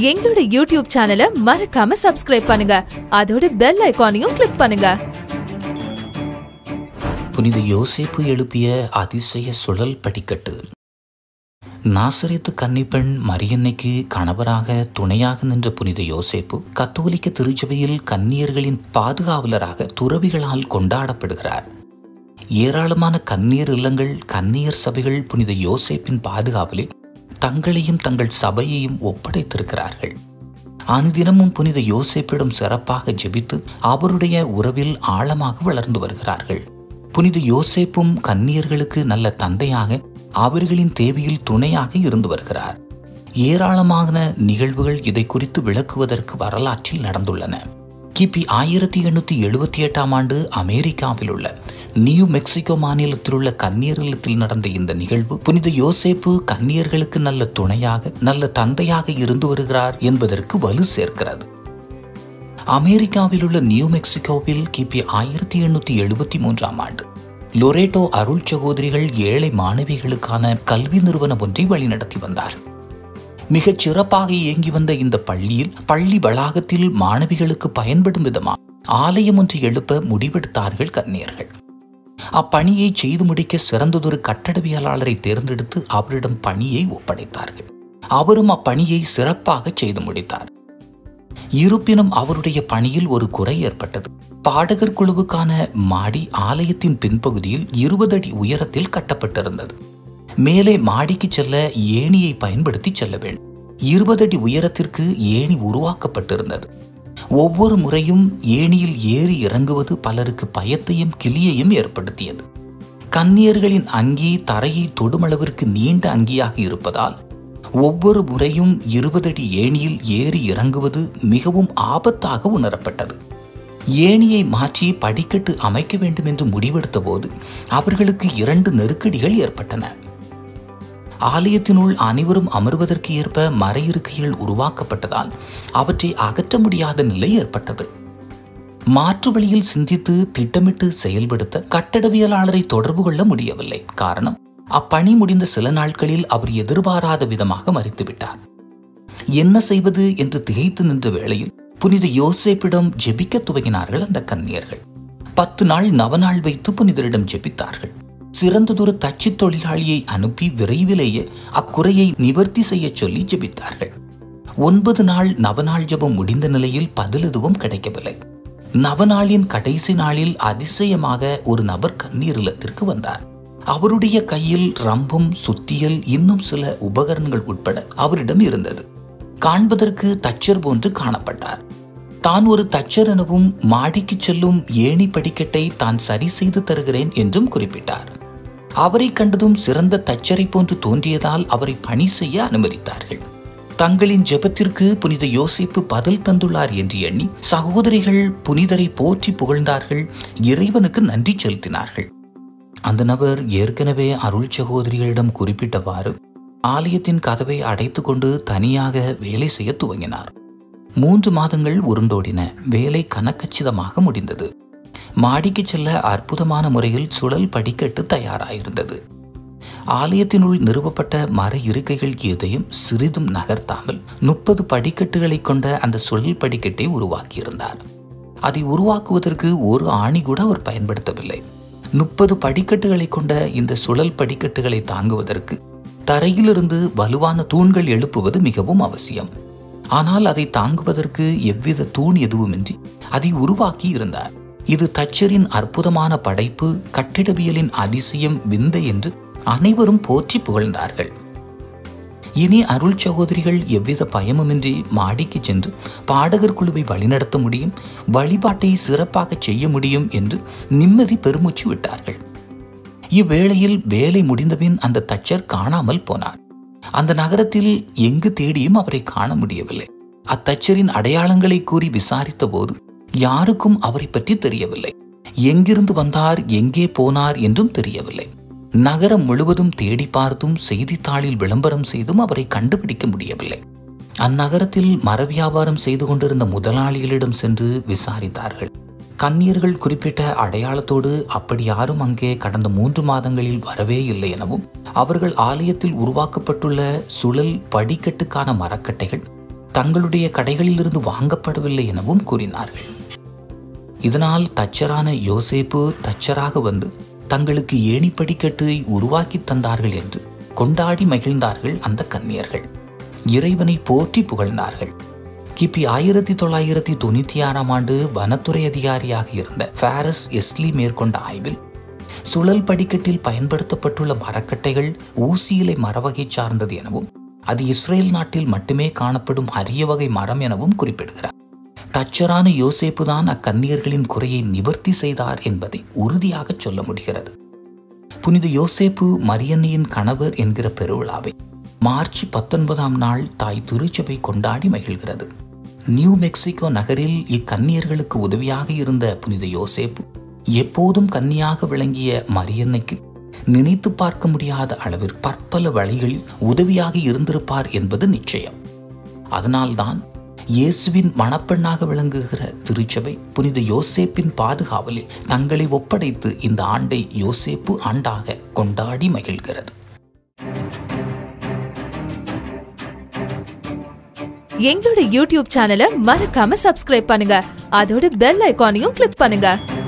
எங்களோட யூடியூப் சேனலை மறக்காம சப்ஸ்கிரைப் பண்ணுங்க அதோட பெல் ஐகானையும் கிளிக் பண்ணுங்க புனித யோசேப்பு எழுப்பிய அதிசய சுழல் படிக்கட்டு நாசரேத்து கன்னிப்பெண் மரியன்னைக்கு கணவராக துணையாக நின்ற புனித யோசேப்பு கத்தோலிக்க திருச்சபையில் கன்னியர்களின் பாதுகாவலராக துறவிகளால் கொண்டாடப்படுகிறார் ஏராளமான கன்னியர் இல்லங்கள் கன்னியர் சபைகள் புனித யோசேப்பின் பாதுகாவலில் தங்களையும் தங்கள் சபையையும் ஒப்படைத்திருக்கிறார்கள் அனுதினமும் புனித யோசேப்பிடம் சிறப்பாக ஜெபித்து அவருடைய உறவில் ஆழமாக வளர்ந்து வருகிறார்கள் புனித யோசேப்பும் கன்னியர்களுக்கு நல்ல தந்தையாக அவர்களின் தேவையில் துணையாக இருந்து வருகிறார் ஏராளமான நிகழ்வுகள் இதை குறித்து விளக்குவதற்கு வரலாற்றில் நடந்துள்ளன கிபி ஆயிரத்தி எண்ணூற்றி எழுபத்தி எட்டாம் ஆண்டு அமெரிக்காவில் உள்ள நியூ மெக்சிகோ மாநிலத்தில் உள்ள கன்னியர் இல்லத்தில் நடந்த இந்த நிகழ்வு புனித யோசேப்பு கன்னியர்களுக்கு நல்ல துணையாக நல்ல தந்தையாக இருந்து வருகிறார் என்பதற்கு வலு சேர்க்கிறது அமெரிக்காவில் உள்ள நியூ மெக்சிகோவில் கிபி ஆயிரத்தி எண்ணூற்றி எழுபத்தி மூன்றாம் ஆண்டு லொரேட்டோ அருள் சகோதரிகள் ஏழை மாணவிகளுக்கான கல்வி நிறுவனம் ஒன்றை வழிநடத்தி வந்தார் மிகச் சிறப்பாக இயங்கி வந்த இந்த பள்ளியில் பள்ளி வளாகத்தில் மாணவிகளுக்கு பயன்படும் விதமாக ஆலயம் ஒன்று எழுப்ப முடிவெடுத்தார்கள் கன்னியர்கள் அப்பணியை செய்து முடிக்க சிறந்ததொரு கட்டடவியலாளரை தேர்ந்தெடுத்து அவரிடம் பணியை ஒப்படைத்தார்கள் அவரும் அப்பணியை சிறப்பாக செய்து முடித்தார் இருப்பினும் அவருடைய பணியில் ஒரு குறை ஏற்பட்டது பாடகர் குழுவுக்கான மாடி ஆலயத்தின் பின்பகுதியில் இருபது அடி உயரத்தில் கட்டப்பட்டிருந்தது மேலே மாடிக்கு செல்ல ஏணியை பயன்படுத்தி செல்ல வேண்டும் இருபது அடி உயரத்திற்கு ஏணி உருவாக்கப்பட்டிருந்தது ஒவ்வொரு முறையும் ஏணியில் ஏறி இறங்குவது பலருக்கு பயத்தையும் கிளியையும் ஏற்படுத்தியது கன்னியர்களின் அங்கி தரையை தொடுமளவிற்கு நீண்ட அங்கியாக இருப்பதால் ஒவ்வொரு முறையும் இருபது அடி ஏணியில் ஏறி இறங்குவது மிகவும் ஆபத்தாக உணரப்பட்டது ஏணியை மாற்றி படிக்கட்டு அமைக்க வேண்டும் என்று முடிவெடுத்த போது அவர்களுக்கு இரண்டு நெருக்கடிகள் ஏற்பட்டன ஆலயத்தினுள் அனைவரும் அமர்வதற்கு ஏற்ப மர இருக்கைகள் உருவாக்கப்பட்டதால் அவற்றை அகற்ற முடியாத நிலை ஏற்பட்டது மாற்று வழியில் சிந்தித்து திட்டமிட்டு செயல்படுத்த கட்டடவியலாளரை தொடர்பு கொள்ள முடியவில்லை காரணம் அப்பணி முடிந்த சில நாட்களில் அவர் எதிர்பாராத விதமாக மறித்துவிட்டார் என்ன செய்வது என்று திகைத்து நின்ற வேளையில் புனித யோசேப்பிடம் ஜெபிக்க துவங்கினார்கள் அந்த கன்னியர்கள் பத்து நாள் நவநாள் வைத்து புனிதரிடம் ஜெபித்தார்கள் சிறந்ததொரு தச்சு தொழிலாளியை அனுப்பி விரைவிலேயே அக்குறையை நிவர்த்தி செய்ய சொல்லி ஜெபித்தார்கள் ஒன்பது நாள் நவநாள் ஜெபம் முடிந்த நிலையில் பதில் எதுவும் கிடைக்கவில்லை நவநாளின் கடைசி நாளில் அதிசயமாக ஒரு நபர் கண்ணீர் இல்லத்திற்கு வந்தார் அவருடைய கையில் ரம்பம் சுத்தியல் இன்னும் சில உபகரணங்கள் உட்பட அவரிடம் இருந்தது காண்பதற்கு தச்சர் போன்று காணப்பட்டார் தான் ஒரு தச்சர் எனவும் மாடிக்கு செல்லும் ஏணி படிக்கட்டை தான் சரி செய்து தருகிறேன் என்றும் குறிப்பிட்டார் அவரை கண்டதும் சிறந்த தச்சரை போன்று தோன்றியதால் அவரை பணி செய்ய அனுமதித்தார்கள் தங்களின் ஜெபத்திற்கு புனித யோசிப்பு பதில் தந்துள்ளார் என்று எண்ணி சகோதரிகள் புனிதரை போற்றி புகழ்ந்தார்கள் இறைவனுக்கு நன்றி செலுத்தினார்கள் அந்த நபர் ஏற்கனவே அருள் சகோதரிகளிடம் குறிப்பிட்டவாறு ஆலயத்தின் கதவை அடைத்து கொண்டு தனியாக வேலை செய்ய துவங்கினார் மூன்று மாதங்கள் உருண்டோடின வேலை கனக்கச்சிதமாக முடிந்தது மாடிக்கு செல்ல அற்புதமான முறையில் சுழல் படிக்கட்டு தயாராயிருந்தது ஆலயத்தினுள் நிறுவப்பட்ட மர இருக்கைகள் எதையும் சிறிதும் நகர்த்தாமல் முப்பது படிக்கட்டுகளை கொண்ட அந்த சுழல் படிக்கட்டை உருவாக்கியிருந்தார் அதை உருவாக்குவதற்கு ஒரு ஆணி கூட அவர் பயன்படுத்தவில்லை முப்பது படிக்கட்டுகளை கொண்ட இந்த சுழல் படிக்கட்டுகளை தாங்குவதற்கு தரையிலிருந்து வலுவான தூண்கள் எழுப்புவது மிகவும் அவசியம் ஆனால் அதை தாங்குவதற்கு எவ்வித தூண் எதுவுமின்றி அதை உருவாக்கி இருந்தார் இது தச்சரின் அற்புதமான படைப்பு கட்டிடவியலின் அதிசயம் விந்தை என்று அனைவரும் போற்றி புகழ்ந்தார்கள் இனி அருள் சகோதரிகள் எவ்வித பயமுமின்றி மாடிக்கு சென்று பாடகர் குழுவை வழிநடத்த முடியும் வழிபாட்டை சிறப்பாக செய்ய முடியும் என்று நிம்மதி பெருமூச்சு விட்டார்கள் இவ்வேளையில் வேலை முடிந்தபின் அந்த தச்சர் காணாமல் போனார் அந்த நகரத்தில் எங்கு தேடியும் அவரை காண முடியவில்லை அத்தச்சரின் அடையாளங்களை கூறி விசாரித்த போது யாருக்கும் அவரை பற்றி தெரியவில்லை எங்கிருந்து வந்தார் எங்கே போனார் என்றும் தெரியவில்லை நகரம் முழுவதும் தேடி பார்த்தும் செய்தித்தாளில் விளம்பரம் செய்தும் அவரை கண்டுபிடிக்க முடியவில்லை அந்நகரத்தில் மர வியாபாரம் செய்து கொண்டிருந்த முதலாளிகளிடம் சென்று விசாரித்தார்கள் கன்னியர்கள் குறிப்பிட்ட அடையாளத்தோடு அப்படி யாரும் அங்கே கடந்த மூன்று மாதங்களில் வரவே இல்லை எனவும் அவர்கள் ஆலயத்தில் உருவாக்கப்பட்டுள்ள சுழல் படிக்கட்டுக்கான மரக்கட்டைகள் தங்களுடைய கடைகளிலிருந்து வாங்கப்படவில்லை எனவும் கூறினார்கள் இதனால் தச்சரான யோசேப்பு தச்சராக வந்து தங்களுக்கு ஏணி படிக்கட்டை உருவாக்கி தந்தார்கள் என்று கொண்டாடி மகிழ்ந்தார்கள் அந்த கன்னியர்கள் இறைவனை போற்றி புகழ்ந்தார்கள் கிபி ஆயிரத்தி தொள்ளாயிரத்தி தொண்ணூத்தி ஆறாம் ஆண்டு வனத்துறை அதிகாரியாக இருந்த பாரஸ் எஸ்லி மேற்கொண்ட ஆய்வில் சுழல் படிக்கட்டில் பயன்படுத்தப்பட்டுள்ள மரக்கட்டைகள் ஊசியிலை மரவகை சார்ந்தது எனவும் அது இஸ்ரேல் நாட்டில் மட்டுமே காணப்படும் அரிய வகை மரம் எனவும் குறிப்பிடுகிறார் தச்சரான யோசேப்பு தான் அக்கன்னியர்களின் குறையை நிவர்த்தி செய்தார் என்பதை உறுதியாக சொல்ல முடிகிறது புனித யோசேப்பு மரியன்னையின் கணவர் என்கிற பெருவிழாவை மார்ச் பத்தொன்பதாம் நாள் தாய் திருச்சபை கொண்டாடி மகிழ்கிறது நியூ மெக்சிகோ நகரில் இக்கன்னியர்களுக்கு உதவியாக இருந்த புனித யோசேப்பு எப்போதும் கன்னியாக விளங்கிய மரியன்னைக்கு நினைத்து பார்க்க முடியாத அளவில் பற்பல வழிகளில் உதவியாக இருந்திருப்பார் என்பது நிச்சயம் அதனால்தான் இயேசுவின் மணப்பெண்ணாக விளங்குகிற திருச்சபை புனித யோசேப்பின் பாதுகாவலில் தங்களை ஒப்படைத்து இந்த ஆண்டை யோசேப்பு ஆண்டாக கொண்டாடி மகிழ்கிறது எங்களோட யூடியூப் சேனலை மறக்காம சப்ஸ்கிரைப் பண்ணுங்க அதோட பெல் ஐகானையும் கிளிக் பண்ணுங்க